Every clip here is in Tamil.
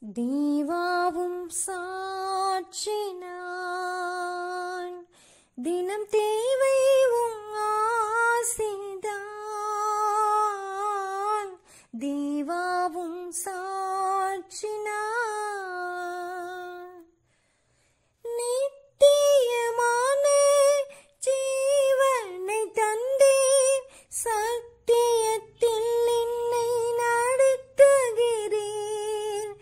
தீவாவும் சாட்சினான் தினம் தேவையும் ஆசிதான் தீவாவும் சாட்சினான் நித்தியமான ஜீவனை தந்தீர் சத்தியத்தில் என்னை நடத்துகிறீர்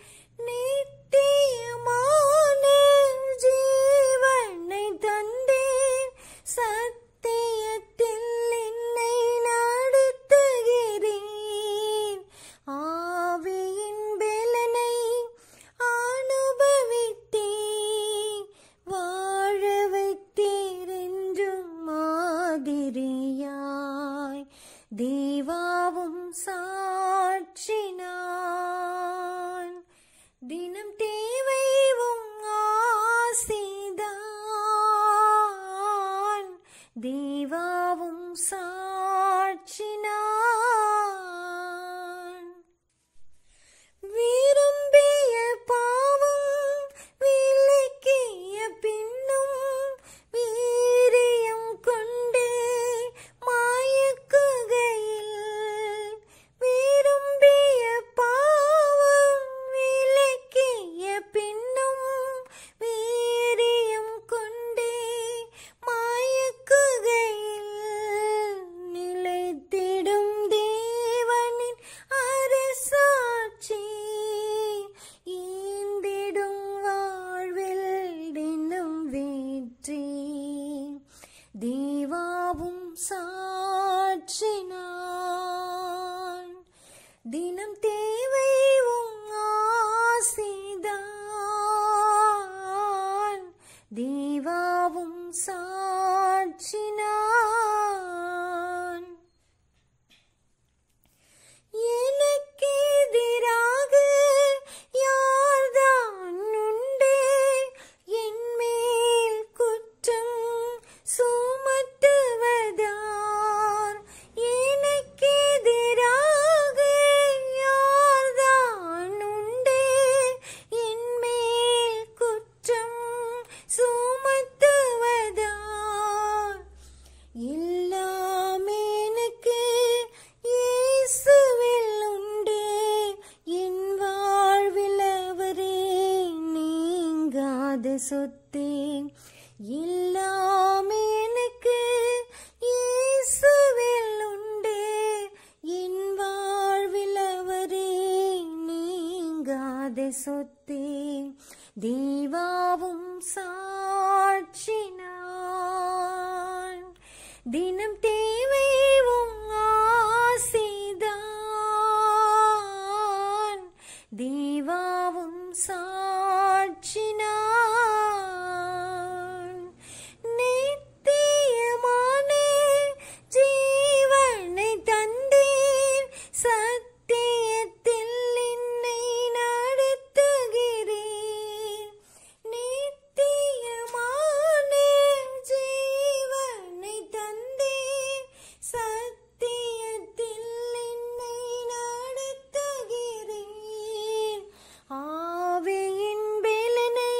நித்தியமான ஜீவனை தந்தீர் சத்தியத்தில் என்னை நடத்துகிறீர் ஆவியின் பெலனை அனுபவித்தீர் வாழ வைத்தீர் என்றும் மாதிரியாய் தேவாவும் சாட்சினான் தினம் தேவைவும் ஆசிதான் தேவாவும் சாட்சினான் விரும்பிய பாவம் விலக்கிய பின்னும் வீரியம் கொண்டு மாயக்குகையில் விரும்பிய பாவம் விலக்கிய பின்னும் வீரியம் கொண்டே மாயக்குகையில் நிலைத்திடும் தேவனின் அரசாட்சி ஈந்திடும் வாழ்வில் தினம் வெற்றி தேவாவும் சாட்சினான் தினம் தேவையும் ஆசிதான் தேவாவும் சாட்சினான் எனக்கு எதிராக யார்தான் உண்டு என் மேல் குற்றம் சுமத்துவதார் எனக்கு எதிராக யார்தான் உண்டு என் மேல் குற்றம் சுமத்துவதார் எல்லாம் எனக்கு இயேசுவில் உண்டு என் வாழ்வில் அவரே நீங்காத சொத்தே எல்லாம் எனக்கு இயேசுவில் உண்டு என் வாழ்வில் அவரே நீங்காத சொத்தே தேவாவும் சாட்சினான் தினம் தேவையும் ஆசிதான் தேவாவும் சாட்சினான் நித்தியமான ஜீவனை தந்தீர் சத்தியத்தில் என்னை நடத்துகிறீர் நித்தியமான ஜீவனை தந்தீர் சத்தியத்தில் என்னை நடத்துகிறீர் ஆவியின் பெலனை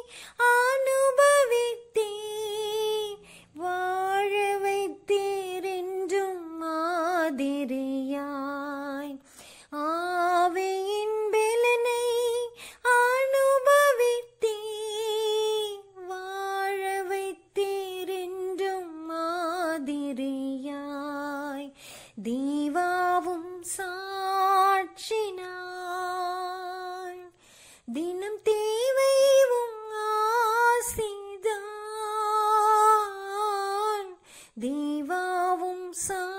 அனுபவித்தீர் வாழ வைத்தீர் என்றும் மாதிரியாய் ஆவியின் பெலனை அனுபவித்தீர் வாழ வைத்தீர் என்றும் மாதிரியாய் தீவாவும் சாட்சினான் தினம் தேவையும் ஆசிதான் தேவாவும் சா